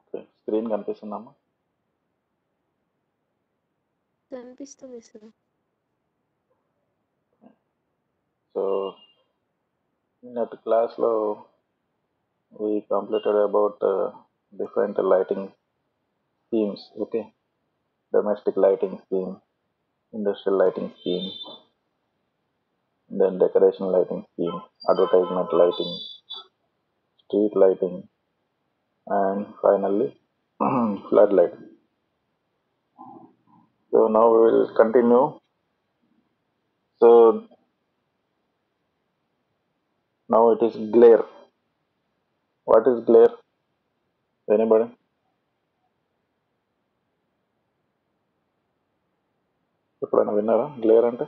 Screen కనిపిస్తుందమ్మా కనిపిస్తుంది sir so నిన్నటి క్లాస్లో we completed about uh, different lighting schemes okay domestic lighting scheme industrial lighting scheme then decoration lighting scheme advertisement lighting street lighting and finally flood lighting so now we will continue so now it is glare what is glare anybody ఎప్పుడైనా విన్నారా glare అంటే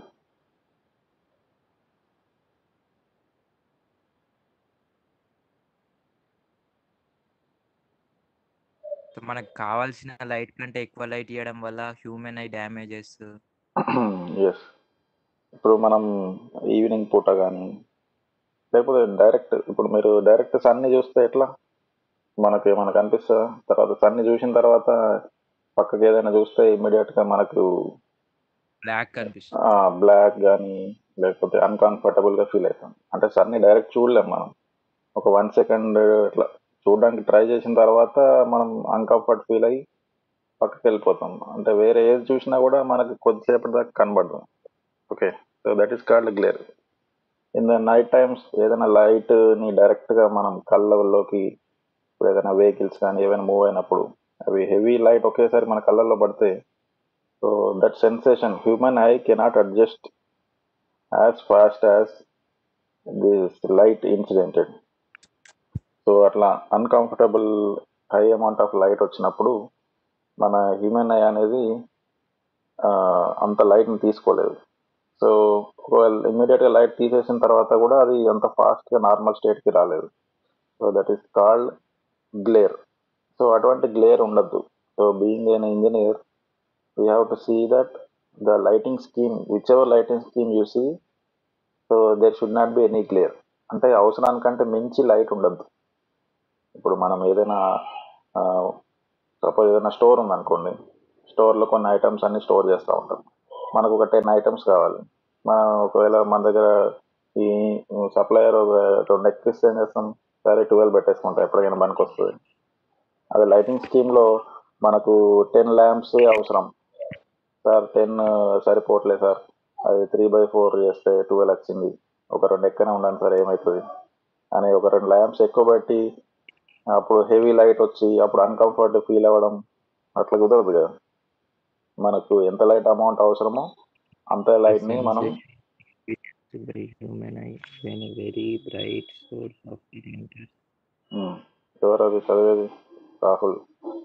so మనకు కావాల్సిన light కంటే ఎక్కువ light ఇవ్వడం వల్ల human I damages yes ఇప్పుడు మనం ఈవినింగ్ పూట కానీ లేకపోతే డైరెక్ట్ ఇప్పుడు మీరు డైరెక్ట్ సన్ని చూస్తే ఎట్లా మనకి మనకు అనిపిస్తుందా తర్వాత సన్ని చూసిన తర్వాత పక్కకి ఏదైనా చూస్తే ఇమ్మీడియట్ గా మనకు బ్లాక్ కనిపిస్తుంది బ్లాక్ కానీ లేకపోతే అన్కంఫర్టబుల్ గా ఫీల్ అవుతాం అంటే సన్ని డైరెక్ట్ చూడలేం మనం ఒక వన్ సెకండ్ ఇట్లా చూడడానికి ట్రై చేసిన తర్వాత మనం అన్కంఫర్ట్ ఫీల్ అయ్యి పక్కకి వెళ్ళిపోతాం అంటే వేరే ఏది చూసినా కూడా మనకు కొద్దిసేపటి దాకా కనబడదు okay so that is called glare in the night times ఏదైనా లైట్ ని డైరెక్ట్ గా మనం కళ్ళలోకి ఇప్పుడు ఏదైనా వెహికల్స్ కానీ ఏమైనా మూవ్ అయినప్పుడు అవి హెవీ లైట్ ఒకేసారి మన కళ్ళల్లో పడితే so that sensation human eye cannot adjust as fast as this light incidented so అట్లా uncomfortable high amount of light వచ్చినప్పుడు మన హ్యూమన్ ఐ అనేది ఆ, అంత లైట్ని తీసుకోలేదు సో ఒకవేళ ఇమ్మీడియట్గా లైట్ తీసేసిన తర్వాత కూడా అది అంత ఫాస్ట్గా నార్మల్ స్టేట్కి రాలేదు so that is called glare so అటువంటి గ్లేర్ ఉండద్దు so being an engineer we have to see that the lighting scheme which ever lighting scheme you see so there should not be any glare అంటే అవసరానికంటే మించి light ఉండద్దు ఇప్పుడు మనం ఏదైనా suppose ఏదైనా స్టోర్ ఉందనుకోండి స్టోర్లో కొన్ని ఐటమ్స్ అన్ని స్టోర్ చేస్తూ ఉంటాం మనకు ఒక టెన్ ఐటమ్స్ కావాలి మనం ఒకవేళ మన దగ్గర ఈ సప్లయర్ రెండు ఎక్కిస్తే ఏం చేస్తాం సరే ట్వెల్వ్ పెట్టేసుకుంటాం ఎప్పటికైనా పనికి వస్తుంది అదే లైటింగ్ స్కీమ్లో మనకు టెన్ ల్యాంప్స్ అవసరం సార్ టెన్ సరిపోవట్లేదు సార్ అది త్రీ బై ఫోర్ చేస్తే ట్వెల్వ్ వచ్చింది ఒక రెండు ఎక్కనే ఉండండి సార్ ఏమవుతుంది అని ఒక రెండు ల్యాంప్స్ ఎక్కువ పెట్టి అప్పుడు హెవీ లైట్ వచ్చి అప్పుడు అన్కంఫర్ట్ ఫీల్ అవ్వడం అట్లా కుదరదు కదా మనకు ఎంత లైట్ అమౌంట్ అవసరమో అంత లైట్ ని మనం by human eye when a very bright source of light enters. ఉమ్, ఎవరు అది చదివేది రాహుల్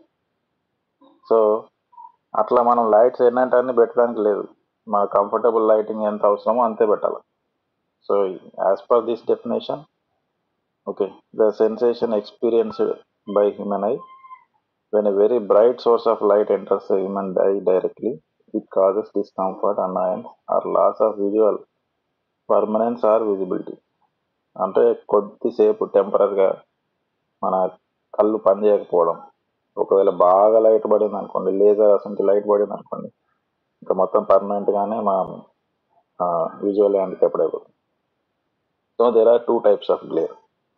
సో అట్లా మనం లైట్స్ ఏంటంటే అన్ని పెట్టడానికి లేదు మన కంఫర్టబుల్ లైటింగ్ ఎంత అవసరమో అంతే పెట్టాలి so as per this definition okay the sensation experienced by human eye when a very bright source of light enters the human eye directly, it causes discomfort, annoyance, or loss of visual permanence or visibility. అంటే కొద్దిసేపు టెంపరీగా మన కళ్ళు పనిచేయకపోవడం ఒకవేళ బాగా light పడింది అనుకోండి లేజర్ అసలు లైట్ పడింది అనుకోండి ఇంకా మొత్తం పర్మనెంట్ గానే మనం విజువల్ హ్యాండిక్యాప్డ్ అయిపోతుంది so there are two types of glare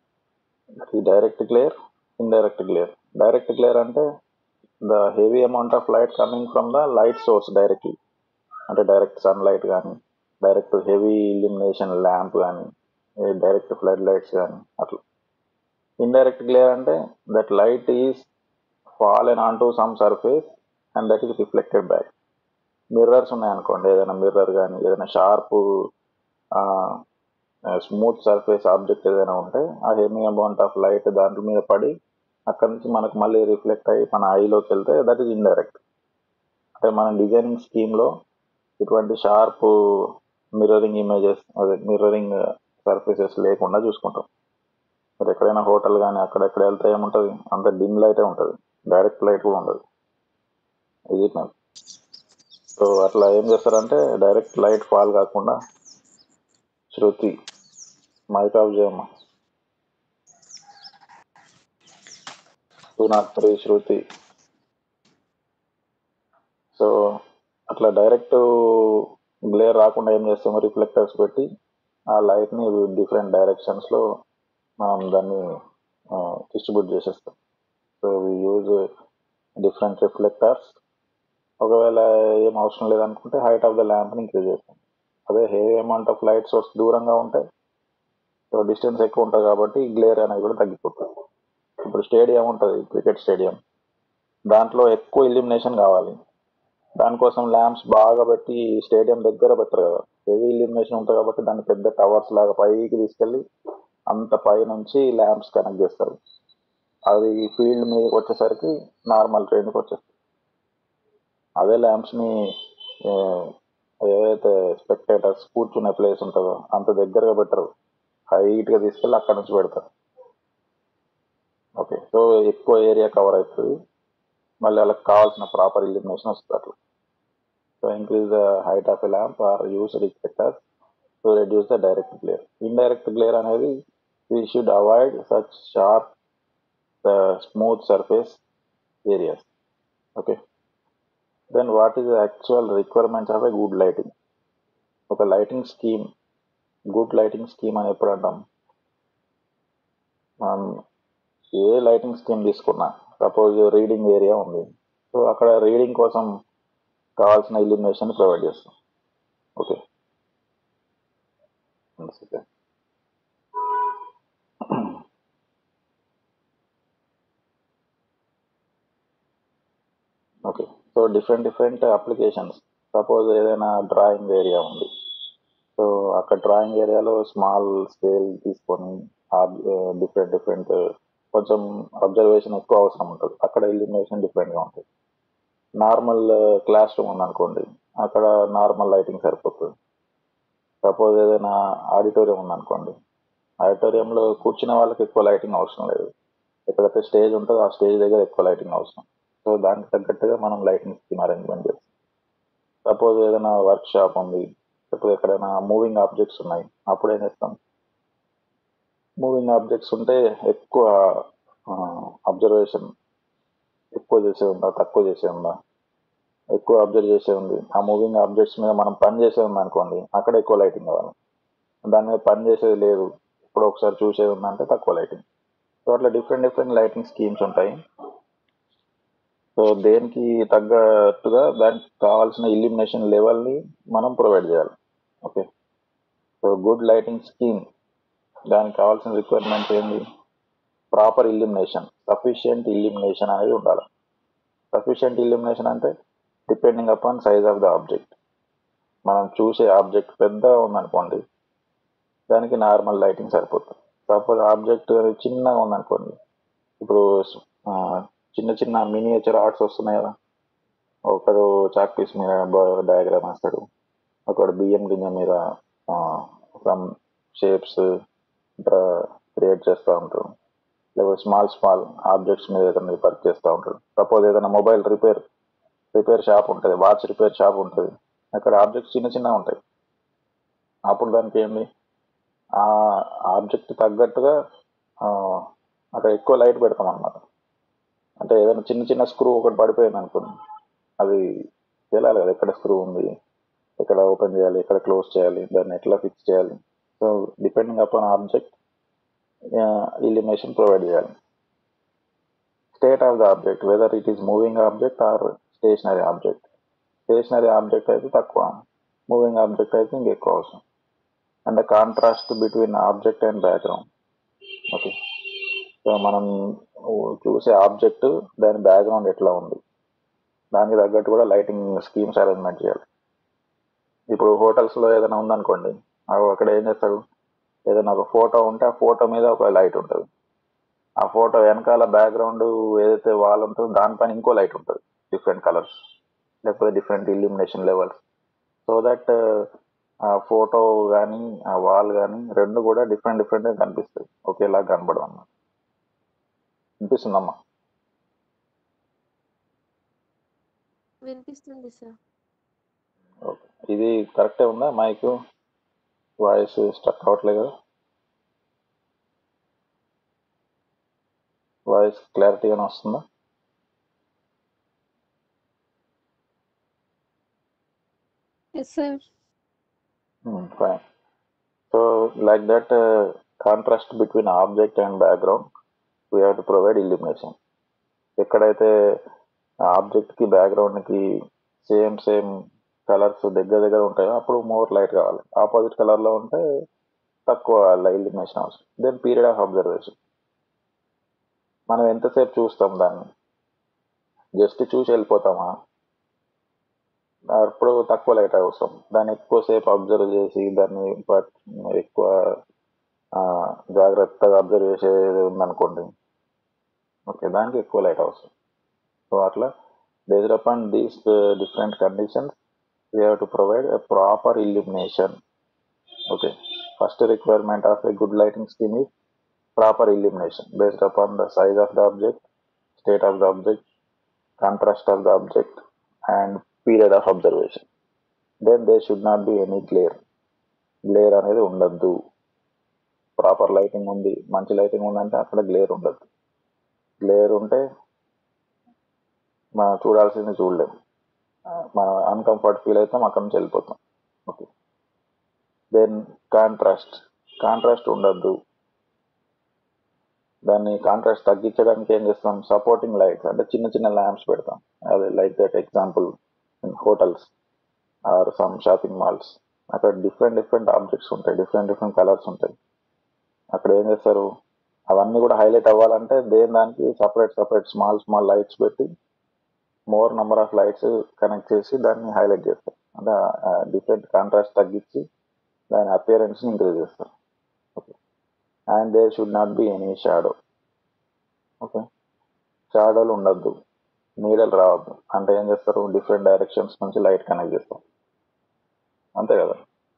ఈ direct glare indirect glare direct glare అంటే the heavy amount of light coming from the light source directly అంటే డైరెక్ట్ సన్ లైట్ కానీ డైరెక్ట్ హెవీ ఇల్యూమినేషన్ ల్యాంప్ కానీ direct flood lights కానీ అట్లా indirect glare అంటే that light is fallen on to some surface and that is reflected back mirrors ఉన్నాయనుకోండి ఏదైనా mirror కానీ ఏదైనా షార్ప్ స్మూత్ సర్ఫేస్ ఆబ్జెక్ట్ ఏదైనా ఉంటే ఆ హెవీ అమౌంట్ ఆఫ్ లైట్ దాంట్లో మీద పడి అక్కడ నుంచి మనకు మళ్ళీ రిఫ్లెక్ట్ అయ్యి మన ఐలోకి వెళ్తే దట్ ఈస్ ఇండైరెక్ట్ అంటే మన డిజైనింగ్ స్కీమ్లో ఇటువంటి షార్ప్ మిర్రరింగ్ ఇమేజెస్ అదే మిర్రరింగ్ సర్ఫేసెస్ లేకుండా చూసుకుంటాం మీరు ఎక్కడైనా హోటల్ కానీ అక్కడెక్కడ వెళ్తే ఏముంటుంది అంత డిమ్ లైటే ఉంటుంది డైరెక్ట్ లైట్ కూడా ఉండదు ఇది నాకు సో అట్లా ఏం చేస్తారంటే డైరెక్ట్ లైట్ ఫాల్ కాకుండా శృతి మైక్ ఆఫ్ చేయమ్మా two not three Shruti so అట్లా డైరెక్ట్ గ్లేర్ రాకుండా ఏం చేస్తాము రిఫ్లెక్టర్స్ పెట్టి ఆ లైట్ని డిఫరెంట్ డైరెక్షన్స్లో మనం దాన్ని డిస్ట్రిబ్యూట్ చేసేస్తాం so we use different reflectors ఒకవేళ ఏం అవసరం లేదనుకుంటే హైట్ ఆఫ్ ద ల్యాంప్ని ఇంక్రీజ్ చేస్తాం అదే heavy amount of light source దూరంగా ఉంటాయి సో డిస్టెన్స్ ఎక్కువ ఉంటుంది కాబట్టి గ్లేర్ అనేది కూడా తగ్గిపోతుంది ఇప్పుడు స్టేడియం ఉంటుంది క్రికెట్ స్టేడియం దాంట్లో ఎక్కువ ఇల్యూమినేషన్ కావాలి దానికోసం ల్యాంప్స్ బాగా పెట్టి స్టేడియం దగ్గర పెట్టరు కదా హెవీ ఇల్యూమినేషన్ ఉంటుంది కాబట్టి దాన్ని పెద్ద టవర్స్ లాగా పైకి తీసుకెళ్ళి అంత పై నుంచి ల్యాంప్స్ కనెక్ట్ చేస్తారు అది ఫీల్డ్ మీదకి వచ్చేసరికి నార్మల్ ట్రైన్కి వచ్చేస్తుంది అదే ల్యాంప్స్ని ఏదైతే స్పెక్టేటర్స్ కూర్చునే ప్లేస్ ఉంటుందో అంత దగ్గరగా పెట్టరు హైట్గా తీసుకెళ్ళి అక్కడ నుంచి పెడతారు ఓకే సో ఎక్కువ ఏరియా కవర్ అవుతుంది మళ్ళీ వాళ్ళకి కావాల్సిన ప్రాపర్ ఇల్యూమినేషన్ వస్తుంది అట్లా so increase the height of a lamp or use reflectors to reduce the direct glare indirect glare అనేది we should avoid such sharp smooth surface areas okay then what is the actual requirements of a good lighting ఒక lighting scheme good lighting scheme అని ఎప్పుడు అంటాం మనం ఏ lighting scheme తీసుకున్నా suppose reading area ఉంది so అక్కడ రీడింగ్ కోసం కావాల్సిన ఇల్యూమినేషన్ ప్రొవైడ్ చేస్తాం okay okay so different different applications suppose ఏదైనా డ్రాయింగ్ ఏరియా ఉంది సో అక్కడ డ్రాయింగ్ ఏరియాలో స్మాల్ స్కేల్ తీసుకొని డిఫరెంట్ డిఫరెంట్ కొంచెం అబ్జర్వేషన్ ఎక్కువ అవసరం ఉంటుంది అక్కడ ఇల్యూమినేషన్ డిఫరెంట్గా ఉంటుంది నార్మల్ క్లాస్ రూమ్ ఉందనుకోండి అక్కడ నార్మల్ లైటింగ్ సరిపోతుంది సపోజ్ ఏదైనా ఆడిటోరియం ఉందనుకోండి ఆడిటోరియంలో కూర్చునే వాళ్ళకి ఎక్కువ లైటింగ్ అవసరం లేదు ఎక్కడైతే స్టేజ్ ఉంటుందో ఆ స్టేజ్ దగ్గర ఎక్కువ లైటింగ్ అవసరం సో దానికి తగ్గట్టుగా మనం లైటింగ్ స్కీమ్ అరేంజ్మెంట్ చేస్తాం సపోజ్ ఏదైనా వర్క్ షాప్ ఉంది లేకపోతే ఎక్కడైనా మూవింగ్ ఆబ్జెక్ట్స్ ఉన్నాయి అప్పుడు ఏం చేస్తాం మూవింగ్ ఆబ్జెక్ట్స్ ఉంటే ఎక్కువ అబ్జర్వేషన్ ఎక్కువ చేసే ఉందా తక్కువ చేసే ఉందా ఎక్కువ అబ్జర్వ్ చేసే ఉంది ఆ మూవింగ్ ఆబ్జెక్ట్స్ మీద మనం పని చేసే ఉంది అనుకోండి అక్కడ ఎక్కువ లైటింగ్ కావాలి దాని మీద పని చేసేది లేదు ఇప్పుడు ఒకసారి చూసేది ఉందంటే తక్కువ లైటింగ్ సో అట్లా డిఫరెంట్ డిఫరెంట్ లైటింగ్ స్కీమ్స్ ఉంటాయి సో దేనికి తగ్గట్టుగా దానికి కావాల్సిన ఇల్యూమినేషన్ లెవెల్ని మనం ప్రొవైడ్ చేయాలి okay so good lighting scheme దానికి కావాల్సిన రిక్వైర్మెంట్ ఏంటి ప్రాపర్ ఇల్యూమినేషన్ సఫిషియంట్ ఇల్యూమినేషన్ అనేది ఉండాలి సఫిషియంట్ ఇల్యూమినేషన్ అంటే depending upon size of the object మనం చూసే ఆబ్జెక్ట్ పెద్దగా ఉందనుకోండి దానికి నార్మల్ లైటింగ్ సరిపోతుంది సపోజ్ ఆబ్జెక్ట్ చిన్నగా ఉందనుకోండి ఇప్పుడు చిన్న చిన్న మినియేచర్ ఆర్ట్స్ వస్తున్నాయి కదా ఒకడు చాక్ పీస్ మీద డయాగ్రామ్ వేస్తాడు ఒకడు బియ్యం గింజ మీద సమ్ షేప్స్ క్రియేట్ చేస్తూ ఉంటాడు లేకపోతే స్మాల్ స్మాల్ ఆబ్జెక్ట్స్ మీద ఏదైనా వర్క్ చేస్తూ ఉంటాడు సపోజ్ ఏదైనా మొబైల్ రిపేర్ రిపేర్ షాప్ ఉంటుంది వాచ్ రిపేర్ షాప్ ఉంటుంది అక్కడ ఆబ్జెక్ట్స్ చిన్న చిన్నగా ఉంటాయి అప్పుడు దానికి ఏంటి ఆ ఆబ్జెక్ట్ తగ్గట్టుగా అక్కడ ఎక్కువ లైట్ పెడతాం అన్నమాట అంటే ఏదైనా చిన్న చిన్న స్క్రూ ఒకటి పడిపోయింది అనుకోండి అది తెలియాలి కదా ఎక్కడ స్క్రూ ఉంది ఎక్కడ ఓపెన్ చేయాలి ఎక్కడ క్లోజ్ చేయాలి దాన్ని ఎట్లా ఫిక్స్ చేయాలి so depending upon object illumination provide చేయాలి state of the object whether it is moving object or stationary object stationary object అయితే తక్కువ మూవింగ్ ఆబ్జెక్ట్ అయితే ఇంకెక్కువ అవసరం and the contrast between object and background okay so మనం చూసే object దాని background ఎట్లా ఉంది దానికి తగ్గట్టు కూడా లైటింగ్ స్కీమ్స్ అరేంజ్మెంట్ చేయాలి ఇప్పుడు హోటల్స్లో ఏదైనా ఉందనుకోండి అక్కడ ఏం చేస్తాడు ఏదైనా ఒక ఫోటో ఉంటే ఆ ఫోటో మీద ఒక లైట్ ఉంటుంది ఆ ఫోటో వెనకాల బ్యాక్గ్రౌండ్ ఏదైతే వాల్ ఉంటుందో దానిపైన ఇంకో లైట్ ఉంటుంది డిఫరెంట్ కలర్స్ లేకపోతే different illumination levels so that ఆ ఫోటో కానీ ఆ వాల్ కానీ రెండు కూడా డిఫరెంట్ డిఫరెంట్గా కనిపిస్తాయి ఒకేలా కనబడదు అన్నమాట వినిపిస్తుందమ్మా వినిపిస్తుంది సార్ ఓకే ఇది కరెక్టే ఉందా మైక్ వాయిస్ స్టక్ అవ్వట్లేదు కదా వాయిస్ వాయిస్ క్లారిటీ అని వస్తుందా yes sir fine so like that contrast between object and background we have to provide illumination ఎక్కడైతే ఆబ్జెక్ట్కి బ్యాక్గ్రౌండ్కి సేమ్ సేమ్ కలర్స్ దగ్గర దగ్గర ఉంటాయో అప్పుడు మోర్ లైట్ కావాలి ఆపోజిట్ కలర్లో ఉంటే తక్కువ ఇల్యూమినేషన్ అవసరం దెన్ పీరియడ్ ఆఫ్ అబ్జర్వేషన్ మనం ఎంతసేపు చూస్తాం దాన్ని జస్ట్ చూసి వెళ్ళిపోతామా అప్పుడు తక్కువ లైట్ అవసరం దాన్ని ఎక్కువసేపు అబ్జర్వ్ చేసి దాన్ని పట్- ఎక్కువ ఆ, జాగ్రత్తగా అబ్జర్వ్ చేసేది ఉందనుకోండి ఓకే దానికి ఎక్కువ లైట్ అవసరం సో అట్లా based upon these different conditions we have to provide a proper illumination okay first requirement of a good lighting scheme is proper illumination based upon the size of the object state of the object contrast of the object and period of observation then there should not be any glare glare అనేది ఉండద్దు proper lighting ఉంది మంచి lighting ఉందంటే అక్కడ glare ఉండద్దు glare ఉంటే మనం చూడాల్సింది చూడలేము మనం అన్కంఫర్ట్ ఫీల్ అవుతాం అక్కడ నుంచి వెళ్ళిపోతాం ఓకే దెన్ కాంట్రాస్ట్ కాంట్రాస్ట్ ఉండద్దు దాన్ని కాంట్రాస్ట్ తగ్గించడానికి ఏం చేస్తాం సపోర్టింగ్ లైట్స్ అంటే చిన్న చిన్న ల్యాంప్స్ పెడతాం అదే like that example in hotels or some shopping malls అక్కడ డిఫరెంట్ డిఫరెంట్ ఆబ్జెక్ట్స్ ఉంటాయి డిఫరెంట్ డిఫరెంట్ కలర్స్ ఉంటాయి అక్కడ ఏం చేస్తారు అవన్నీ కూడా హైలైట్ అవ్వాలంటే దేని దానికి separate separate small small lights పెట్టి more number of lights connect చేసి దాన్ని హైలైట్ చేస్తారు అంటే డిఫరెంట్ కాంట్రాస్ట్ తగ్గించి దాని అపియరెన్స్ని ఇంక్రీజ్ చేస్తారు okay and there should not be any shadow okay షాడోలు ఉండద్దు నీడలు రావద్దు అంటే ఏం చేస్తారు డిఫరెంట్ డైరెక్షన్స్ నుంచి లైట్ కనెక్ట్ చేస్తారు అంతే కదా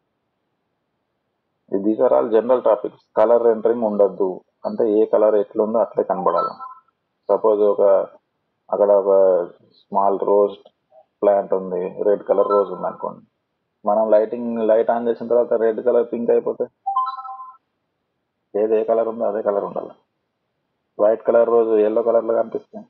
these are all general topics colour entering ఉండద్దు అంటే ఏ కలర్ ఎట్లుందో అట్లే కనబడాలి సపోజ్ ఒక అక్కడ ఒక స్మాల్ రోజ్ ప్లాంట్ ఉంది రెడ్ కలర్ రోజ్ ఉంది అనుకోండి మనం లైటింగ్ లైట్ ఆన్ చేసిన తర్వాత రెడ్ కలర్ పింక్ అయిపోతే ఏది ఏ కలర్ ఉందో అదే కలర్ ఉండాలి వైట్ కలర్ రోజు ఎల్లో కలర్లో కనిపిస్తుంది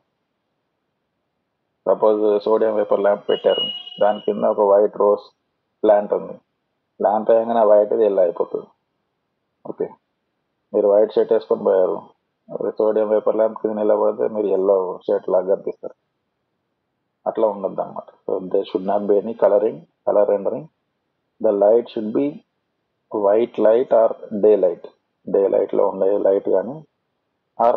సపోజ్ సోడియం వేపర్ ల్యాంప్ పెట్టారు దాని కింద ఒక వైట్ రోజ్ ప్లాంట్ ఉంది ల్యాంప్ వేయగానే వైట్ ఎల్లో అయిపోతుంది ఓకే మీరు వైట్ షర్ట్ వేసుకొని పోయారు సోడియం వేపర్ ల్యాంప్ కింద నిలబడితే మీరు ఎల్లో షర్ట్ లాగా కనిపిస్తారు అట్లా ఉండద్దు అనమాట so they should not be any colouring colour rendering the light should be white light or day light day లైట్లో ఉండే లైట్ కానీ or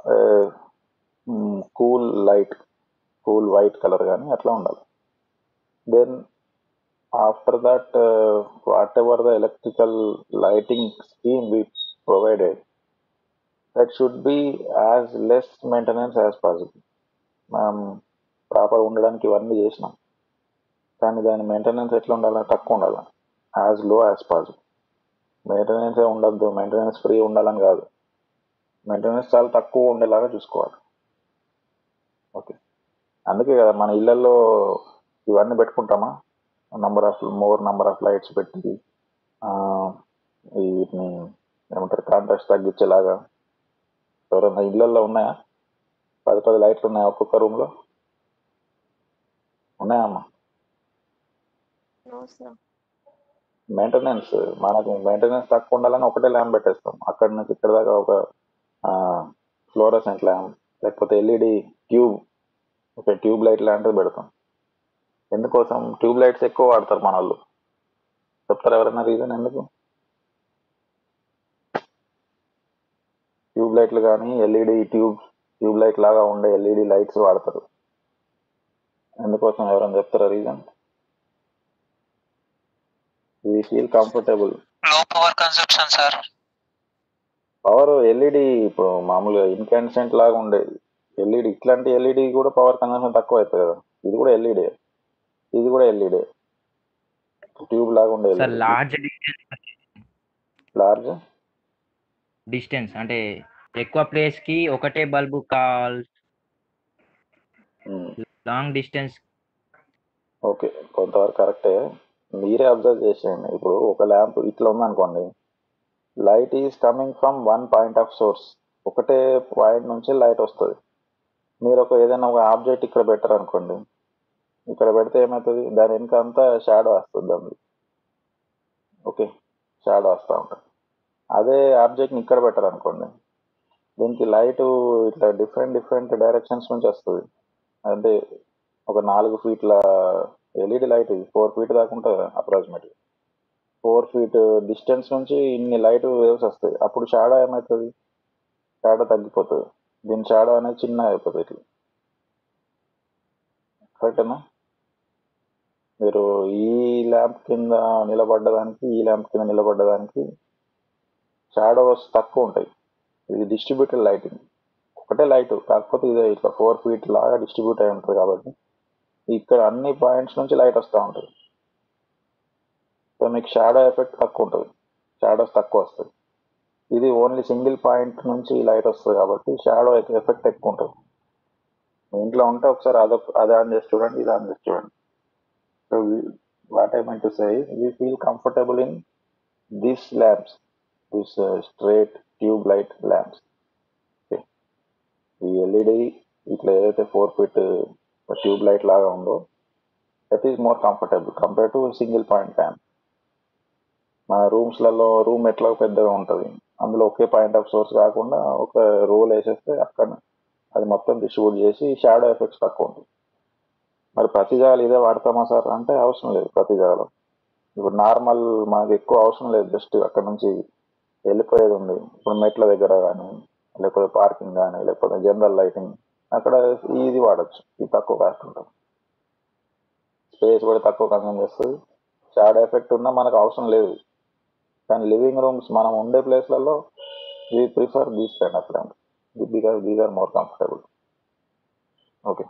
cool light cool white colour కానీ అట్లా ఉండాలి then after that what ever the electrical lighting scheme we provided that should be as less maintenance as possible మనం proper ఉండడానికి ఇవన్నీ చేసినాం కానీ దాని మెయింటెనెన్స్ ఎట్లా ఉండాలి తక్కువ ఉండాలి as low as possible maintenance ఉండద్దు మెయింటెనెన్స్ ఫ్రీ ఉండాలని కాదు మెయింటెనెన్స్ చాలా తక్కువ ఉండేలాగా చూసుకోవాలి ఓకే అందుకే కదా మన ఇళ్ళల్లో ఇవన్నీ పెట్టుకుంటామా number of more number of lights పెట్టి ఆ, వీటిని ఏమంటారు కాంట్రాస్ట్ తగ్గించేలాగా ఎవరైనా ఇళ్ళల్లో ఉన్నాయా పది పది లైట్లు ఉన్నాయా ఒక్కొక్క రూమ్లో ఉన్నాయమ్మా నో సార్ మెయింటెనెన్స్ మనకు మెయింటెనెన్స్ తక్కువ ఉండాలని ఒకటే ల్యాంప్ పెట్టేస్తాం అక్కడ నుంచి ఇక్కడ దాకా ఒక ఫ్లోరసెంట్ ల్యాంప్ లేకపోతే ఎల్ఈడి ట్యూబ్ ఒక ట్యూబ్ లైట్ లాంటిది పెడతాం ఎందుకోసం ట్యూబ్ లైట్స్ ఎక్కువ వాడతారు మన వాళ్ళు చెప్తారా ఎవరైనా రీజన్ ఎందుకు ట్యూబ్ లైట్లు కానీ ఎల్ఈడి ట్యూబ్ ట్యూబ్ లైట్ లాగా ఉండే ఎల్ఈడి లైట్స్ వాడతారు ఎందుకోసం ఎవరైనా చెప్తారా reason we feel comfortable low power consumption sir power LED ఇప్పుడు మామూలుగా ఇన్కాన్సెంట్ లాగా ఉండేది ఎల్ఈడి ఇట్లాంటి ఎల్ఈడి కూడా పవర్ కన్సంప్షన్ తక్కువ అవుతుంది కదా ఇది కూడా ఎల్ఈడి ఇది కూడా ఎల్ఈడి ట్యూబ్ లాగా ఉండే sir large distance large distance అంటే ఎక్కువ ప్లేస్ కి ఒకటే bulb call long distance okay కొంతవరకు కరెక్టే మీరే అబ్జర్వ్ చేసేయండి ఇప్పుడు ఒక ల్యాంప్ ఇట్లా ఉందనుకోండి light is coming from one point of source ఒకటే పాయింట్ నుంచి లైట్ వస్తుంది మీరు ఒక ఏదైనా ఒక ఆబ్జెక్ట్ ఇక్కడ పెట్టారు అనుకోండి ఇక్కడ పెడితే ఏమవుతుంది దాని వెనుక అంతా షాడో వస్తుంది దాన్ని ఓకే షాడో వస్తూ ఉంటుంది అదే ఆబ్జెక్ట్ని ఇక్కడ పెట్టారు అనుకోండి దీనికి లైట్ ఇట్లా డిఫరెంట్ డిఫరెంట్ డైరెక్షన్స్ నుంచి వస్తుంది అంటే ఒక నాలుగు ఫీట్ల ఎల్ఈడి లైట్ ఫోర్ ఫీట్ దాకా ఉంటుంది అప్రాక్సిమేట్లీ ఫోర్ ఫీట్ డిస్టెన్స్ నుంచి ఇన్ని లైట్ వేవ్స్ వస్తాయి అప్పుడు షాడో ఏమవుతుంది షాడో తగ్గిపోతుంది దీని షాడో అనేది చిన్నగా అయిపోతుంది ఇట్లా కరెక్టేనా మీరు ఈ ల్యాంప్ కింద నిలబడ్డదానికి ఈ ల్యాంప్ కింద నిలబడ్డదానికి షాడోస్ తక్కువ ఉంటాయి ఇది డిస్ట్రిబ్యూటెడ్ లైటింగ్ ఒకటే లైట్ కాకపోతే ఇదే ఇట్లా ఫోర్ ఫీట్ లాగా డిస్ట్రిబ్యూట్ అయి ఉంటుంది కాబట్టి ఇక్కడ అన్ని పాయింట్స్ నుంచి లైట్ వస్తూ ఉంటుంది సో మీకు షాడో ఎఫెక్ట్ తక్కువ ఉంటుంది షాడోస్ తక్కువ వస్తాయి ఇది ఓన్లీ సింగిల్ పాయింట్ నుంచి లైట్ వస్తుంది కాబట్టి షాడో ఎఫెక్ట్ ఎక్కువ ఉంటుంది మీ ఇంట్లో ఉంటే ఒకసారి అదొక అది ఆన్ చేసి చూడండి ఇది ఆన్ చేసి చూడండి so what I meant to say we feel comfortable in these lamps this straight tube light lamps ఈ ఎల్ఈడి ఇట్లా ఏదైతే ఫోర్ ఫీట్ ట్యూబ్ లైట్ లాగా ఉందో that is more comfortable compare to single point fan మన రూమ్స్లలో room ఎట్లా పెద్దగా ఉంటుంది అందులో ఒకే పాయింట్ ఆఫ్ సోర్స్ కాకుండా ఒక రోల్ వేసేస్తే అక్కడ అది మొత్తం డిస్ట్రిబ్యూట్ చేసి షాడో ఎఫెక్ట్స్ తక్కువ ఉంటుంది మరి ప్రతి జాగాలు ఇదే వాడతామా సార్ అంటే అవసరం లేదు ప్రతి జాగాలో ఇప్పుడు నార్మల్ మనకి ఎక్కువ అవసరం లేదు జస్ట్ అక్కడ నుంచి వెళ్ళిపోయేది ఉంది ఇప్పుడు మెట్ల దగ్గర కానీ లేకపోతే పార్కింగ్ కానీ లేకపోతే జనరల్ లైటింగ్ అక్కడ ఇది వాడచ్చు ఇది తక్కువ కాస్ట్ ఉంటుంది స్పేస్ కూడా తక్కువ కన్సూమ్ చేస్తుంది షాడో ఎఫెక్ట్ ఉన్నా మనకు అవసరం లేదు కానీ లివింగ్ రూమ్స్ మనం ఉండే ప్లేస్లలో we prefer these kind of lamp because these are more comfortable okay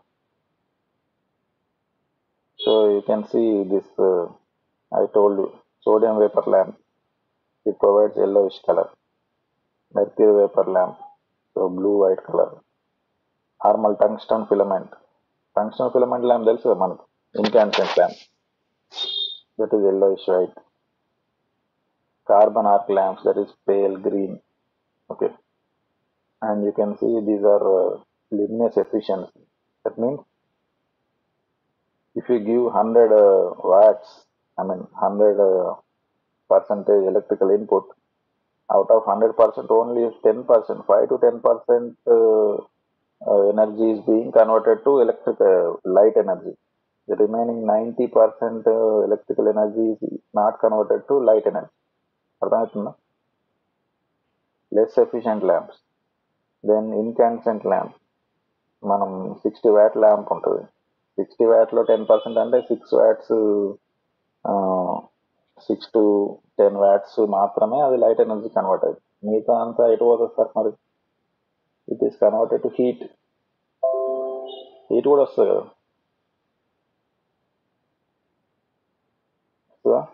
so you can see this I told you sodium vapour lamp it provides yellowish colour mercury vapour lamp so blue white colour normal tungsten filament tungsten filament lamp తెలుసు కదా మనకు incandescent lamp that is yellowish white carbon arc lamps that is pale green okay and you can see these are uh, luminous efficiency that means if you give 100 uh, watts i mean 100 uh, percentage electrical input out of 100 percent only 10 percent 5 to 10 percent uh, uh, energy is being converted to electric uh, light energy the remaining 90 percent uh, electrical energy is not converted to light energy అర్థమవుతుందా less efficient lamps then incandescent lamp మనం sixty watt lamp ఉంటుంది sixty వ్యాట్లో ten percent అంటే six watts six to ten watts మాత్రమే అది light energy convert అవుతుంది మిగతా అంతా ఎటు పోతుంది సార్ మరి it is converted to heat heat కూడా వస్తుంది కదా వస్తుందా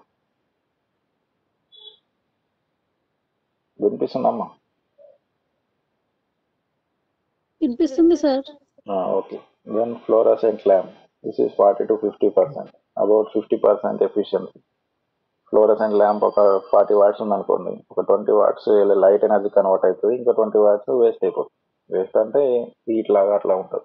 వినిపిస్తుందమ్మా వినిపిస్తుంది sir okay then fluorescent lamp this is forty to fifty percent about fifty percent efficiency fluorescent lamp ఒక ఫార్టీ వాట్స్ ఉందనుకోండి ఒక twenty watts light energy convert అవుతుంది ఇంకా ట్వంటీ వాట్స్ వేస్ట్ అయిపోతుంది వేస్ట్ అంటే హీట్ లాగా అట్లా ఉంటుంది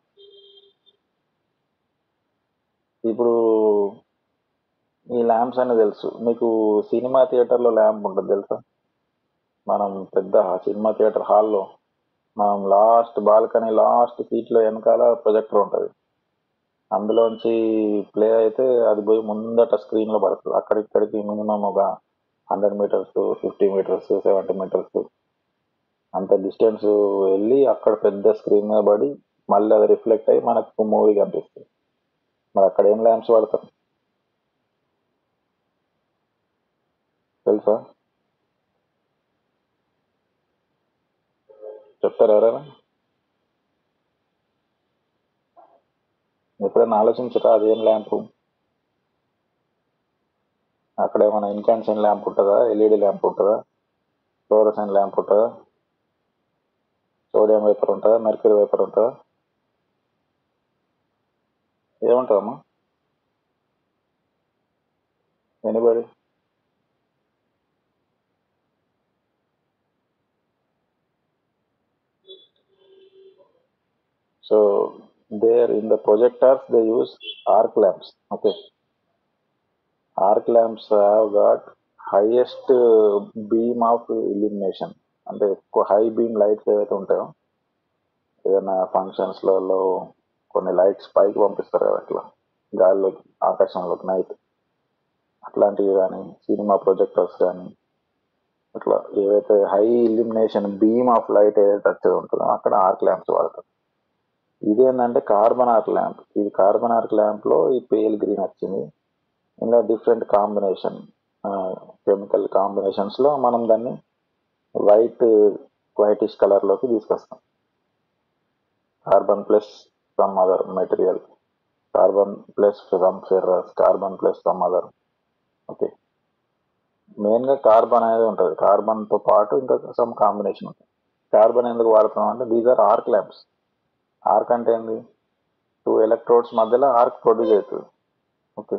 ఇప్పుడు ఈ ల్యాంప్స్ అని తెలుసు మీకు సినిమా థియేటర్లో ల్యాంప్ ఉంటుంది తెలుసా మనం పెద్ద సినిమా థియేటర్ హాల్లో మనం లాస్ట్ బాల్కనీ లాస్ట్ సీట్లో వెనకాల ప్రొజెక్టర్ ఉంటుంది అందులోంచి ప్లే అయితే అది పోయి ముందట స్క్రీన్లో పడుతుంది అక్కడిక్కడికి మినిమం ఒక hundred metres fifty metres seventy metres అంత డిస్టెన్స్ వెళ్ళి అక్కడ పెద్ద స్క్రీన్ మీద పడి మళ్ళీ అది రిఫ్లెక్ట్ అయ్యి మనకు మూవీ కనిపిస్తుంది మరి అక్కడ ఏం ల్యాంప్స్ వాడతాం తెలుసా చెప్తారా ఎవరైనా ఎప్పుడైనా ఆలోచించరా అదేం ల్యాంపు అక్కడ ఏమైనా ఇన్కాన్సెంట్ ల్యాంప్ ఉంటుందా ఎల్ఈడి ల్యాంప్ ఉంటుందా ఫ్లోరసెంట్ ల్యాంప్ ఉంటుందా సోడియం వేపర్ ఉంటుందా మెర్క్యూరీ వేపర్ ఉంటుందా ఏముంటుందమ్మా anybody So there in the projectors they use arc lamps. Okay. Arc lamps have got highest uh, beam of illumination. అంటే ఎక్కువ హై బీమ్ లైట్స్ ఏవైతే ఉంటాయో ఏదైనా ఫంక్షన్స్లలో కొన్ని లైట్స్ పైకి పంపిస్తారు కదా అట్లా గాలిలోకి ఆకాశంలోకి నైట్ అట్లాంటివి కానీ సినిమా ప్రొజెక్టర్స్ కానీ అట్లా ఏవైతే high illumination beam of light ఏదైతే వచ్చేది ఉంటుందో అక్కడ ఆర్క్ ల్యాంప్స్ వాడతారు ఇదేంటంటే కార్బన్ ఆర్క్ ల్యాంప్ ఇది కార్బన్ ఆర్క్ ల్యాంప్ లో ఈ పేల్ గ్రీన్ వచ్చింది ఇలా డిఫరెంట్ కాంబినేషన్ కెమికల్ కాంబినేషన్స్ లో మనం దాన్ని వైట్ వైటిష్ కలర్ లోకి తీసుకొస్తాం carbon plus some other material carbon plus some ferrous carbon plus some other okay main గా కార్బన్ అనేది ఉంటుంది కార్బన్ తో పాటు ఇంకా సమ్ కాంబినేషన్ ఉంటుంది కార్బన్ ఎందుకు వాడుతున్నాం అంటే these are arc lamps arc అంటే ఏంది టూ ఎలక్ట్రోడ్స్ మధ్యలో ఆర్క్ ప్రొడ్యూస్ అవుతుంది ఓకే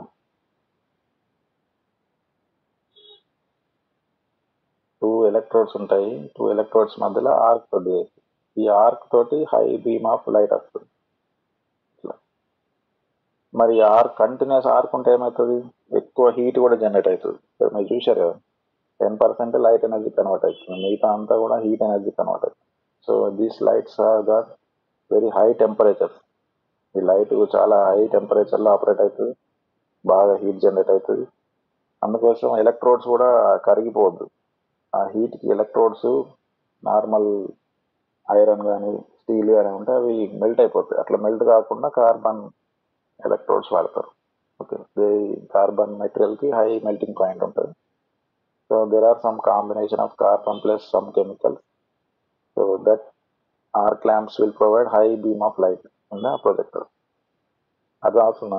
టూ ఎలక్ట్రోడ్స్ ఉంటాయి టూ ఎలక్ట్రోడ్స్ మధ్యలో ఆర్క్ ప్రొడ్యూస్ అవుతుంది ఈ ఆర్క్ తోటి హై బీమ్ ఆఫ్ లైట్ వస్తుంది ఇట్లా మరి ఆర్క్ కంటిన్యూస్ ఆర్క్ ఉంటే ఏమవుతుంది ఎక్కువ హీట్ కూడా జనరేట్ అవుతుంది ఇక్కడ మీరు చూశారు కదా ten percent light energy convert అవుతుంది మిగతా అంతా కూడా హీట్ ఎనర్జీ కన్వర్ట్ అవుతుంది so these lights are got very high temperature ఈ లైట్ చాలా హై టెంపరేచర్లో ఆపరేట్ అవుతుంది బాగా హీట్ జనరేట్ అవుతుంది అందుకోసం ఎలక్ట్రోడ్స్ కూడా కరిగిపోవద్దు ఆ హీట్కి ఎలక్ట్రోడ్స్ నార్మల్ ఐరన్ కానీ స్టీల్ కానీ ఉంటే అవి మెల్ట్ అయిపోతాయి అట్లా మెల్ట్ కాకుండా కార్బన్ ఎలక్ట్రోడ్స్ వాడతారు ఓకే కార్బన్ మెటీరియల్కి హై మెల్టింగ్ పాయింట్ ఉంటుంది so there are some combination of carbon plus some chemicals so that arc lamps will provide high beam of light in the projector. అది అవుతుందా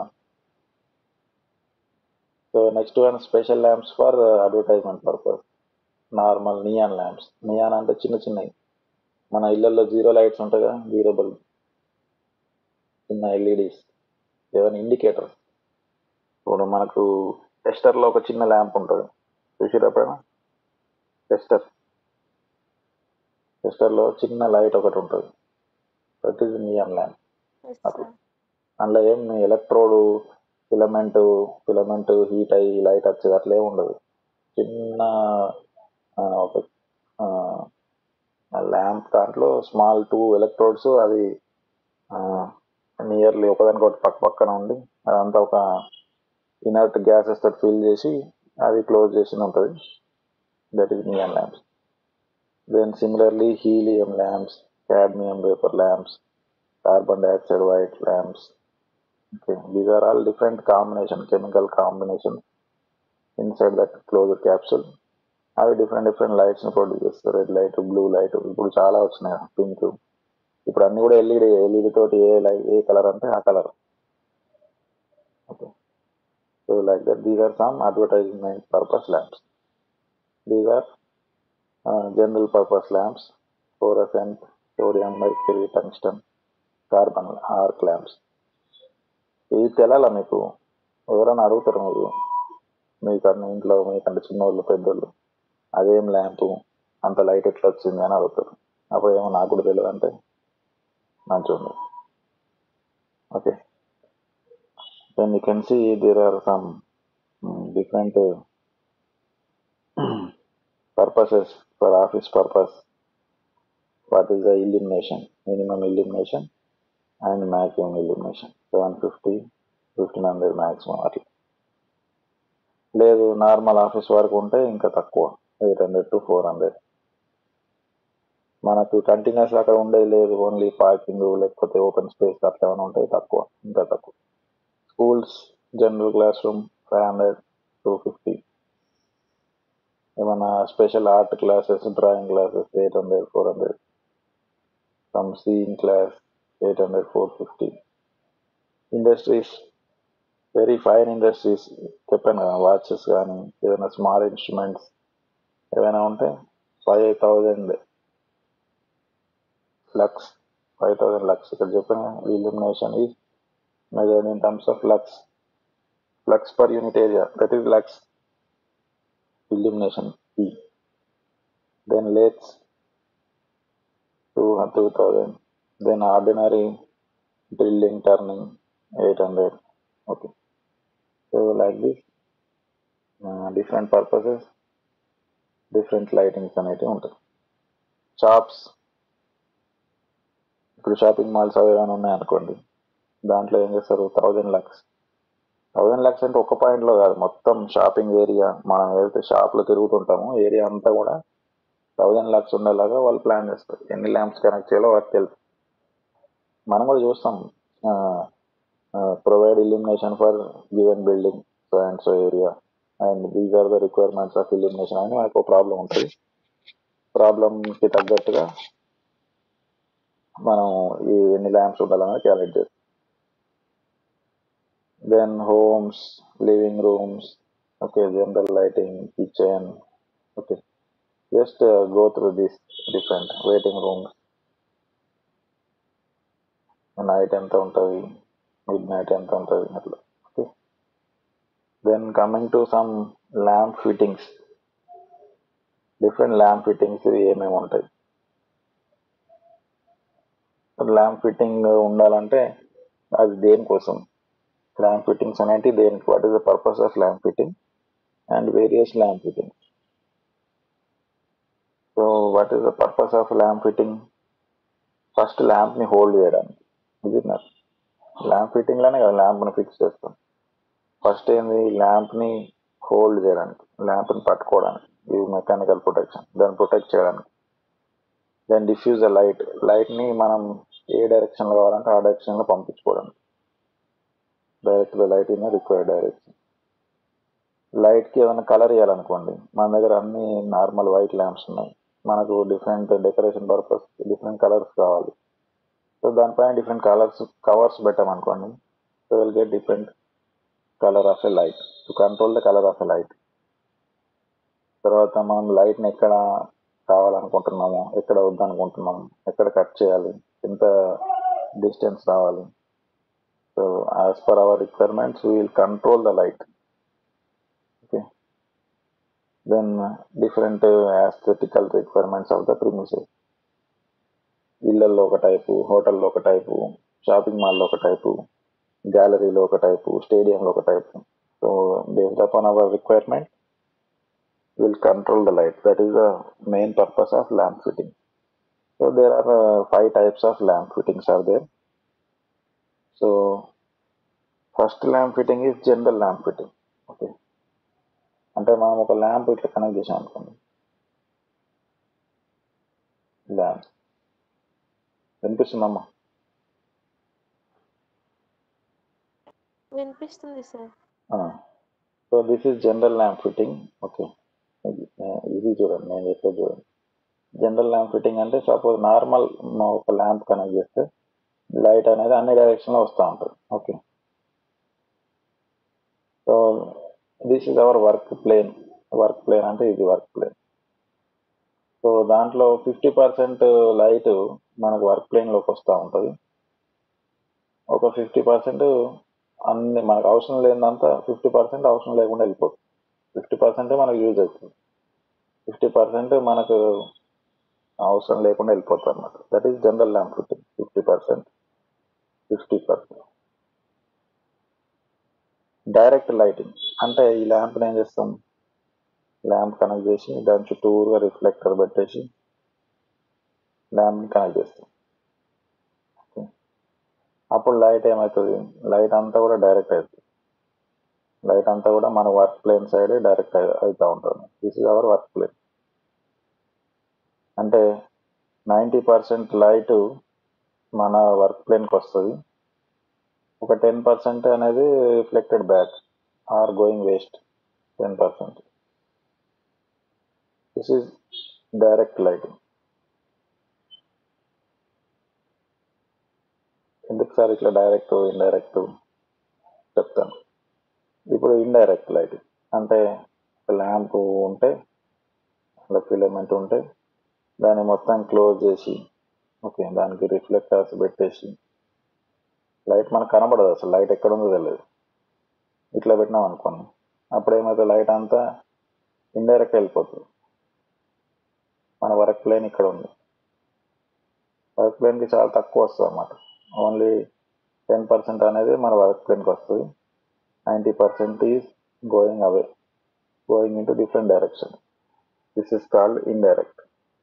so next one special lamps for advertisement purpose normal neon lamps neon అంటే చిన్న చిన్నవి మన ఇళ్ళల్లో zero lights ఉంటాయి కదా zero bulb చిన్న ఎల్ఈడీస్ ఏదైనా ఇండికేటర్ ఇప్పుడు మనకు టెస్టర్లో ఒక చిన్న ల్యాంప్ ఉంటుంది చూసిరా ఎప్పుడైనా టెస్టర్ టెస్టర్లో చిన్న లైట్ ఒకటి ఉంటుంది దట్ ఈస్ నియాన్ ల్యాంప్ అట్లా అందులో ఏం ఎలక్ట్రోడ్ ఫిలమెంట్ ఫిలమెంట్ హీట్ అయ్యి లైట్ వచ్చేది అట్లా ఏమి ఉండదు చిన్న ఆ, ఒక ల్యాంప్ దాంట్లో స్మాల్ టూ ఎలక్ట్రోడ్స్ అది నియర్లీ ఒకదానికొకటి పక్క పక్కన ఉండి అదంతా ఒక ఇనర్ట్ గ్యాసెస్ తోటి ఫిల్ చేసి అది క్లోజ్ చేసి ఉంటుంది that is neon lamps Then similarly, helium lamps, cadmium vapor lamps, carbon dioxide white lamps. Okay, these are all different combination, chemical combinations inside that closed capsule. అవి different different lights produce చేస్తారు red light blue light ఇప్పుడు చాలా వచ్చినాయి pink ఇప్పుడు అన్ని కూడా LED LED తోటి ఏ light ఏ colour అంటే ఆ colour okay so like that these are some advertisement purpose lamps these are uh, general purpose lamps, fluorescent, sodium, mercury, tungsten, carbon arc lamps. ఇవి తెలాలా మీకు ఎవరైనా అడుగుతారు మీరు మీకన్నా ఇంట్లో మీకంటే చిన్నోళ్ళు పెద్దోళ్ళు అదేం ల్యాంపు అంత లైట్ ఎట్లా వచ్చింది అని అడుగుతారు అప్పుడు ఏమో నాకు కూడా తెలియదు అంటే మంచిగా ఉంది okay then you can see there are some different purposes for office purpose what is the illumination minimum illumination and maximum illumination 750 1500 maximum అట్లా లేదు నార్మల్ ఆఫీస్ వరకు ఉంటే ఇంకా తక్కువ eight hundred to four hundred మనకు కంటిన్యూస్ అక్కడ ఉండేది లేదు ఓన్లీ పార్కింగ్ లేకపోతే ఓపెన్ స్పేస్ అట్లా ఏమైనా ఉంటాయి తక్కువ ఇంకా తక్కువ schools general class room five hundred two fifty ఏమైనా special art classes drawing classes eight hundred four hundred some seeing class eight hundred four fifty industries very fine industries చెప్పాను కదా వాచెస్ కానీ ఏదైనా స్మాల్ ఇన్స్ట్రుమెంట్స్ ఏమైనా ఉంటే five thousand lux five thousand lux ఇక్కడ చెప్పిన illumination is measured in terms of lux lux per unit area that is lux illumination E. Then let's two two thousand. Then ordinary drilling turning eight hundred okay so like this different purposes different lightings అనేటివి ఉంటాయి shops ఇప్పుడు shopping malls అవి ఏమైనా ఉన్నాయనుకోండి దాంట్లో ఏం చేస్తారు thousand Lux thousand Lux అంటే ఒక పాయింట్లో కాదు మొత్తం షాపింగ్ ఏరియా మనం ఏదైతే షాప్లో తిరుగుతుంటామో ఏరియా అంతా కూడా థౌజండ్ లక్స్ ఉండేలాగా వాళ్ళు ప్లాన్ చేస్తారు ఎన్ని ల్యాంప్స్ కనెక్ట్ చేయాలో వాళ్ళకి తెలుసు మనం కూడా చూస్తాం provide illumination for given building so and so area and these are the requirements of illumination అని మనకు ఒక ప్రాబ్లం ఉంటుంది ప్రాబ్లంకి తగ్గట్టుగా మనం ఈ ఎన్ని ల్యాంప్స్ ఉండాలని క్యాలిక్యులేట్ చేస్తాం then homes living rooms okay general lighting kitchen okay just go through this different waiting rooms night ఎంత ఉంటుంది మిడ్ నైట్ ఎంత ఉంటుంది అట్లా okay then coming to some lamp fittings different lamp fittings ఏమేమి ఉంటాయి lamp fitting ఉండాలంటే అది దేనికోసం ల్యాంప్ ఫిట్టింగ్స్ అనేవి దేనికి what is the purpose of lamp fitting and various lamp fitting so what is the purpose of lamp fitting first ల్యాంప్ని hold చేయడానికి ఇది ల్యాంప్ ఫిట్టింగ్లోనే కదా ల్యాంప్ని ఫిక్స్ చేస్తాం ఫస్ట్ ఏంది ల్యాంప్ని హోల్డ్ చేయడానికి ల్యాంప్ని పట్టుకోవడానికి ఇది మెకానికల్ ప్రొటెక్షన్ దాన్ని ప్రొటెక్ట్ చేయడానికి దెన్ డిఫ్యూజ్ ద లైట్ లైట్ని మనం ఏ డైరెక్షన్లో కావాలంటే ఆ డైరెక్షన్లో పంపించుకోవడానికి direct the light in required direction లైట్కి ఏమైనా కలర్ ఇవ్వాలనుకోండి మన దగ్గర అన్ని నార్మల్ వైట్ ల్యాంప్స్ ఉన్నాయి మనకు different decoration purpose different colours కావాలి సో దానిపైన డిఫరెంట్ కలర్స్ కవర్స్ పెట్టామనుకోండి so will get different colour of a light to control the colour of a light తర్వాత మనం లైట్ని ఎక్కడ కావాలనుకుంటున్నాము ఎక్కడ వద్దనుకుంటున్నాము ఎక్కడ కట్ చేయాలి ఎంత డిస్టెన్స్ రావాలి so as per our requirements will control the light okay then different aesthetical requirements of the premises ఇళ్ళల్లో ఒక టైపు హోటల్లో ఒక టైపు షాపింగ్ మాల్లో ఒక టైపు గ్యాలరీలో ఒక టైపు స్టేడియంలో ఒక type so based upon our requirement will control the light. That is the main purpose of lamp fitting. So there are uh, five types of lamp fittings are there. So first lamp fitting is general lamp fitting. Okay. అంటే మనం ఒక lamp ఇట్లా connect చేసాం అనుకోండి lamp వినిపిస్తుందమ్మా వినిపిస్తుంది sir so this is general lamp fitting okay ఇది చూడండి నేను చెప్పేది చూడండి జనరల్ ల్యాంప్ ఫిట్టింగ్ అంటే సపోజ్ నార్మల్ ఒక ల్యాంప్ కనెక్ట్ చేస్తే లైట్ అనేది అన్ని డైరెక్షన్లో వస్తూ ఉంటుంది ఓకే so this is our work plane work plane అంటే ఇది వర్క్ ప్లేన్ సో దాంట్లో ఫిఫ్టీ పర్సెంట్ లైట్ మనకు వర్క్ ప్లేన్లోకి వస్తూ ఉంటుంది ఒక ఫిఫ్టీ పర్సెంట్ అన్ని మనకు అవసరం లేదంతా ఫిఫ్టీ పర్సెంట్ అవసరం లేకుండా వెళ్ళిపోతుంది ఫిఫ్టీ పర్సెంట్ మనకు యూజ్ అవుతుంది ఫిఫ్టీ పర్సెంట్ మనకు అవసరం లేకుండా వెళ్ళిపోతుంది అనమాట that is general lamp fitting fifty percent fifty percent direct lighting అంటే ఈ ల్యాంప్ని ఏం చేస్తాం ల్యాంప్ కనెక్ట్ చేసి దాని చుట్టూరుగా రిఫ్లెక్టర్ పెట్టేసి ల్యాంప్ని కనెక్ట్ చేస్తాం అప్పుడు లైట్ ఏమవుతుంది లైట్ అంతా కూడా డైరెక్ట్ అవుతుంది లైట్ అంతా కూడా మన వర్క్ ప్లేన్ సైడ్ డైరెక్ట్ అవుతూ ఉంటుంది this is our work plane అంటే నైంటీ పర్సెంట్ లైట్ మన వర్క్ ప్లేన్కి వస్తుంది ఒక టెన్ పర్సెంట్ అనేది reflected back or going waste ten percent this is direct lighting ఎందుకు సార్ ఇట్లా డైరెక్ట్ ఇండైరెక్ట్ చెప్తాను ఇప్పుడు ఇండైరెక్ట్ లైటింగ్ అంటే ల్యాంప్ ఉంటే అలా ఫిలమెంట్ ఉంటే దాన్ని మొత్తం క్లోజ్ చేసి ఓకే దానికి రిఫ్లెక్టర్స్ పెట్టేసి లైట్ మనకు కనబడదు అసలు లైట్ ఎక్కడ ఉందో తెలియదు ఇట్లా పెట్టినాం అనుకోండి అప్పుడు ఏమైతే లైట్ అంతా ఇండైరెక్ట్ వెళ్ళిపోతుంది మన వర్క్ ప్లేన్ ఇక్కడ ఉంది వర్క్ ప్లేన్కి చాలా తక్కువ వస్తుంది అన్నమాట ఓన్లీ టెన్ పర్సెంట్ అనేది మన వర్క్ ప్లేన్కి వస్తుంది ninety percent is going away going into different direction this is called indirect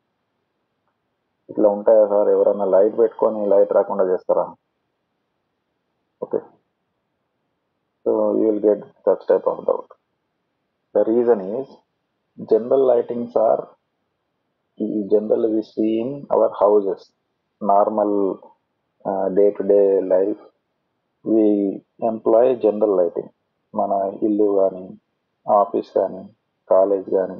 ఇట్లా ఉంటాయా సార్ ఎవరైనా లైట్ పెట్టుకొని లైట్ రాకుండా చేస్తారా okay so you will get such type of doubt the reason is general lightings are ఈ general we see in our houses normal day to day life we employ general lighting మన ఇల్లు కానీ office కానీ college కానీ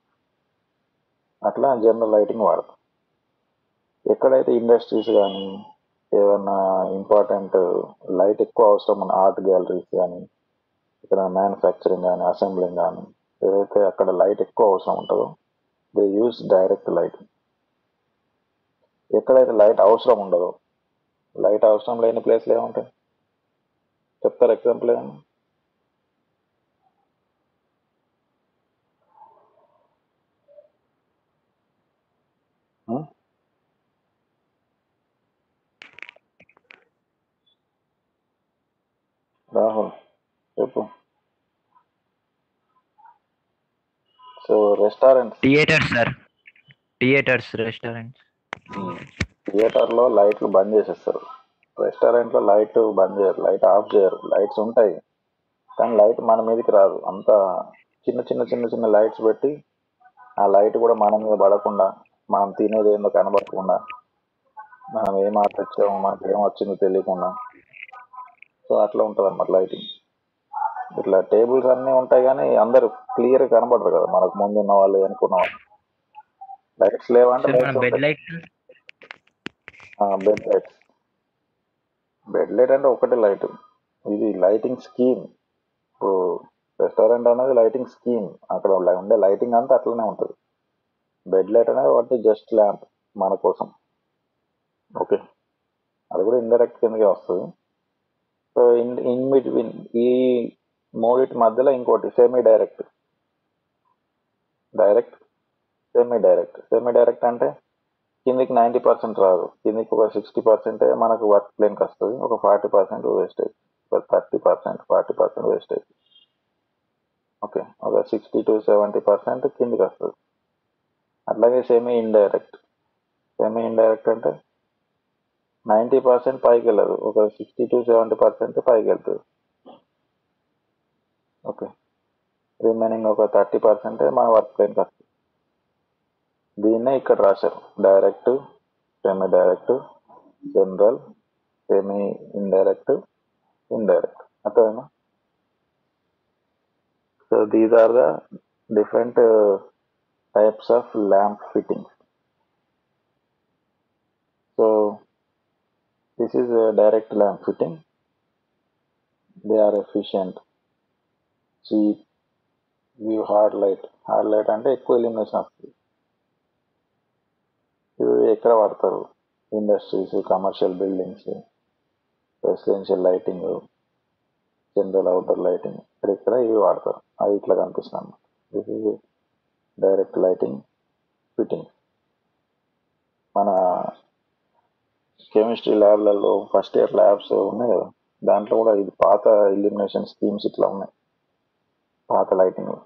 అట్లా general lighting వాడతాం ఎక్కడైతే industries కానీ ఏదన్నా ఇంపార్టెంట్ లైట్ ఎక్కువ అవసరం ఉన్న ఆర్ట్ గ్యాలరీస్ కానీ ఇక్కడ మ్యానుఫ్యాక్చరింగ్ కానీ అసెంబ్లింగ్ కానీ ఏదైతే అక్కడ లైట్ ఎక్కువ అవసరం ఉంటుందో దే యూస్ డైరెక్ట్ లైట్ ఎక్కడైతే లైట్ అవసరం ఉండదో లైట్ అవసరం లేని ప్లేస్లు ఏముంటాయి చెప్తారు ఎగ్జాంపుల్ ఏమన్నా హ్మ్? రాహుల్ చెప్పు so restaurants theatres sir theatres restaurants థియేటర్లో లైట్లు బంద్ చేసేస్తారు రెస్టారెంట్లో లైట్ బంద్ చేయరు లైట్ ఆఫ్ చేయరు లైట్స్ ఉంటాయి కానీ లైట్ మన మీదకి రాదు అంత చిన్న చిన్న చిన్న చిన్న లైట్స్ పెట్టి ఆ లైట్ కూడా మన మీద పడకుండా మనం తినేది ఏందో కనబడకుండా మనం ఏం ఆర్డర్ ఇచ్చామో మనకి ఏం వచ్చిందో తెలియకుండా సో అట్లా ఉంటుంది అన్నమాట లైటింగ్ ఇట్లా టేబుల్స్ అన్నీ ఉంటాయి కానీ అందరు క్లియర్ కనబడరు కదా మనకు ముందు ఉన్న వాళ్ళు వెనుకున్న వాళ్ళు లైట్స్ లేవంటే సార్ మన lights బెడ్ ఉంటాయి. Lights bed lights bed light అంటే ఒకటే లైట్ ఇది లైటింగ్ స్కీమ్ ఇప్పుడు రెస్టారెంట్ అనేది లైటింగ్ స్కీమ్ అక్కడ ఉండే- ఉండే లైటింగ్ అంతా అట్లనే ఉంటుంది బెడ్ లైట్ అనేది ఒకటి జస్ట్ ల్యాంప్ మన కోసం ఓకే అది కూడా ఇండైరెక్ట్ కిందకే వస్తుంది సో ఇన్ ఇన్ బిట్వీన్ ఈ మూడిటి మధ్యలో ఇంకోటి semi direct direct semi direct semi direct అంటే కిందికి నైంటీ పర్సెంట్ రాదు కిందికి ఒక సిక్స్టీ పర్సెంటే మనకు వర్క్ ప్లేన్కి వస్తుంది ఒక ఫార్టీ పర్సెంట్ వేస్టేజ్ ఒక thirty percent forty percent wastage okay ఒక సిక్స్టీ టు సెవెంటీ పర్సెంట్ కిందికి వస్తుంది అట్లాగే సెమీ ఇండైరెక్ట్ సెమీ ఇండైరెక్ట్ అంటే నైంటీ పర్సెంట్ పైకి వెళ్ళదు ఒక సిక్స్టీ టు సెవెంటీ పర్సెంట్ పైకి వెళ్తుంది ఓకే రిమైనింగ్ ఒక థర్టీ పర్సెంటే మన వర్క్ ప్లేన్కి వస్తుంది దీన్నే ఇక్కడ రాశారు direct semi direct general semi indirect indirect అర్థమైనా so these are the different types of lamp fitting so this is direct lamp fitting they are efficient cheap view hard light hard light అంటే ఎక్కువ elimination వస్తుంది ఇవి ఎక్కడ వాడతారు industries commercial buildings residential lighting general outdoor lighting ఇక్కడ ఇక్కడ ఇవి వాడతారు అవి ఇట్లా కనిపిస్తాను this is direct lighting fitting మన కెమిస్ట్రీ ల్యాబ్లలో ఫస్ట్ ఇయర్ ల్యాబ్స్ ఉన్నాయి కదా దాంట్లో కూడా ఇది పాత ఇల్యూమినేషన్ స్కీమ్స్ ఇట్లా ఉన్నాయి పాత lighting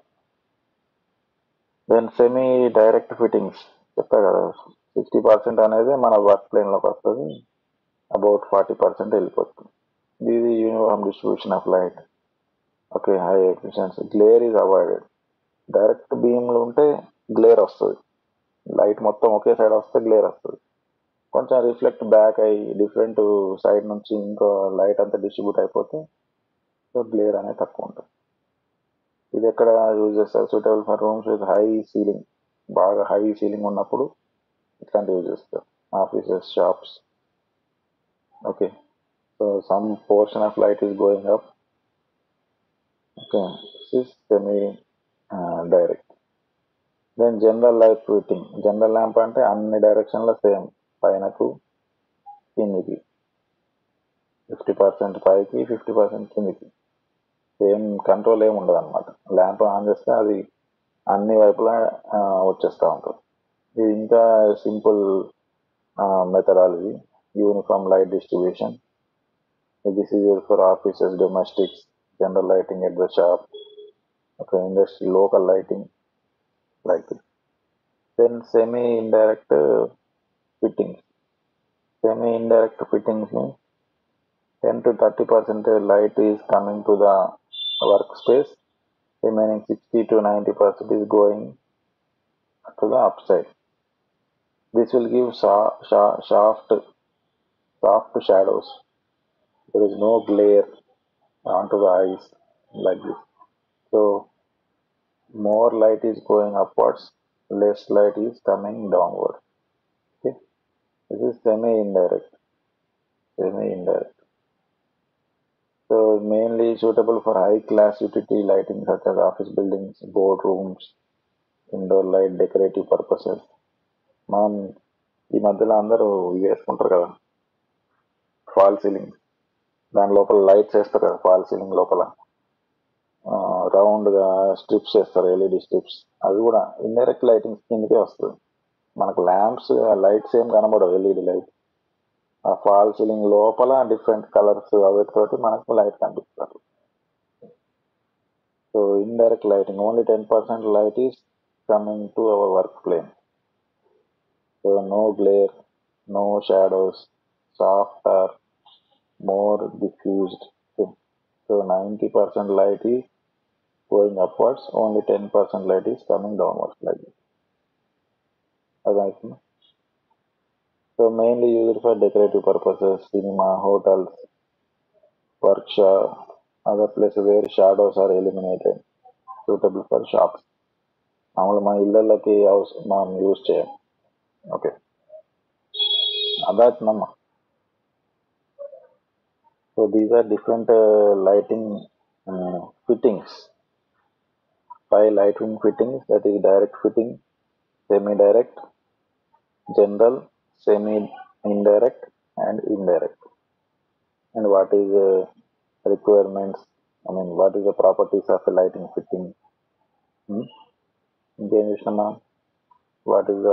then semi direct fittings చెప్పా కదా సిక్స్టీ పర్సెంట్ అనేది మన వర్క్ ప్లేన్లోకి వస్తుంది అబౌట్ ఫార్టీ పర్సెంట్ వెళ్ళిపోతుంది ఇది uniform distribution of light okay high efficiency glare is avoided direct బీమ్లు ఉంటే గ్లేర్ వస్తుంది లైట్ మొత్తం ఒకే సైడ్ వస్తే గ్లేర్ వస్తుంది కొంచెం రిఫ్లెక్ట్ బ్యాక్ అయ్యి డిఫరెంట్ సైడ్ నుంచి ఇంకో లైట్ అంతా డిస్ట్రిబ్యూట్ అయిపోతే సో గ్లేర్ అనేది తక్కువ ఉంటుంది ఇది ఎక్కడ యూజ్ చేస్తారు suitable for rooms with high ceiling బాగా హై సీలింగ్ ఉన్నప్పుడు ఇట్లాంటి యూజ్ చేస్తారు offices shops okay so some portion of light is going up okay this semi direct then general light fitting general lamp అంటే అన్ని డైరెక్షన్లో same పైనకు కిందికి fifty percent పైకి ఫిఫ్టీ పర్సెంట్ కిందికి ఏం కంట్రోల్ ఏమి ఉండదు అనమాట ల్యాంప్ ఆన్ చేస్తే అది అన్ని వైపులా ఆ, వచ్చేస్తూ ఉంటుంది ఇది ఇంకా simple methodology uniform light distribution This is used for offices, domestics, general lighting at the shop, okay, industry, local lighting, like this. Then semi-indirect uh, fittings. Semi-indirect fittings means 10 to 30 percent light is coming to the workspace, remaining 60 to 90 percent is going to the upside. This will give sa- sha- shaft, soft shadows. There is no glare onto the eyes like this. So more light is going upwards, less light is coming downward. Okay, this is semi-indirect. Semi-indirect. So mainly suitable for high class utility lighting such as office buildings, boardrooms, indoor light, decorative purposes. మనం ఈ మధ్యలో అందరూ ఇవి వేసుకుంటారు కదా fall ceiling దాని లోపల lights వేస్తారు కదా ఫాల్ సీలింగ్ లోపల రౌండ్ గా స్ట్రిప్స్ వేస్తారు ఎల్ఈడి స్ట్రిప్స్ అవి కూడా ఇండైరెక్ట్ లైటింగ్ కిందకే వస్తుంది మనకు ల్యాంప్స్ లైట్స్ ఏం కనబడవు ఎల్ఈడి లైట్ ఆ ఫాల్ సీలింగ్ లోపల డిఫరెంట్ కలర్స్ అవిటితోటి మనకు లైట్ కనిపిస్తారు so indirect lighting only ten percent light is coming to our work plane so no glare no shadows soft are more diffused. Okay. So 90% light is going upwards, only 10% light is coming downwards like this. అర్థమవుతుందా so mainly used for decorative purposes cinema hotels work shop other place where shadows are eliminated suitable for shops మామూలు మన ఇళ్ళకి house మనం use చేయం okay అదాత్నమ్మా So these are different uh, lighting uh, fittings. Five lighting fittings that is direct fitting, semi-direct, general, semi-indirect and indirect. And what is the requirements? I mean, what is the properties of a lighting fitting? Hmm? ఇంకేం చూసినామా what is the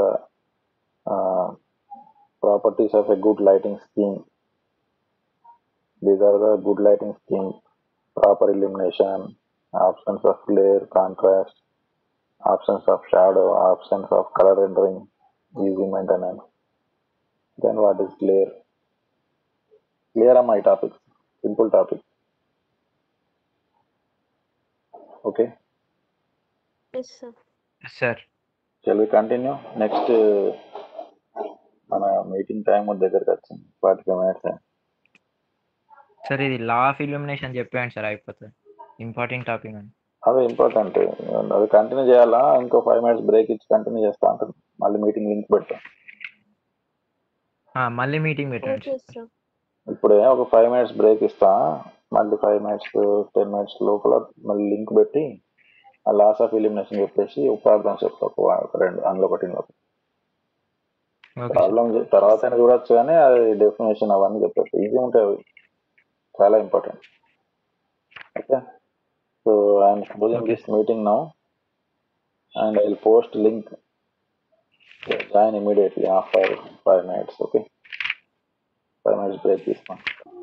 properties of a good lighting scheme These are the good lighting scheme, proper illumination, absence of glare, contrast, absence of shadow, absence of color rendering, easy maintenance. Then what is glare? Clear are my topics, simple topic. Okay, yes sir sir shall we continue? Next, uh, మన meeting time దగ్గరకు వచ్చింది forty five minutes sir ఇది law of illumination చెప్పేయండి sir అయిపోతుంది important topic అని అదే important అది continue చేయాలా ఇంకో ఫైవ్ మినిట్స్ బ్రేక్ ఇచ్చి కంటిన్యూ చేస్తా అంటాను మళ్ళీ మీటింగ్ లింక్ పెడతాం ఆ, మళ్ళీ మీటింగ్ పెట్టండి ఓకే సార్ సార్ ఇప్పుడే ఒక ఫైవ్ మినిట్స్ బ్రేక్ ఇస్తా మళ్ళీ ఫైవ్ మినిట్స్ టెన్ మినిట్స్ లోపల మళ్ళీ లింక్ పెట్టి ఆ లాస్ ఆఫ్ ఎలిమినేషన్ చెప్పేసి ప్రాబ్లమ్స్ చెప్తా ఒక వా- ఒక రెండు అందులో ఒకటి ఇందులో ఒకటి. ఓకే సార్ ప్రాబ్లమ్ తర్వాత అయినా చూడొచ్చు కానీ అది డెఫినేషన్ అవన్నీ చెప్పేసి ఈజీ ఉంటాయి అవి చాలా important okay so I'm closing Okay. This meeting now and I will post link join immediately after five minutes okay five minutes break తీస్తాం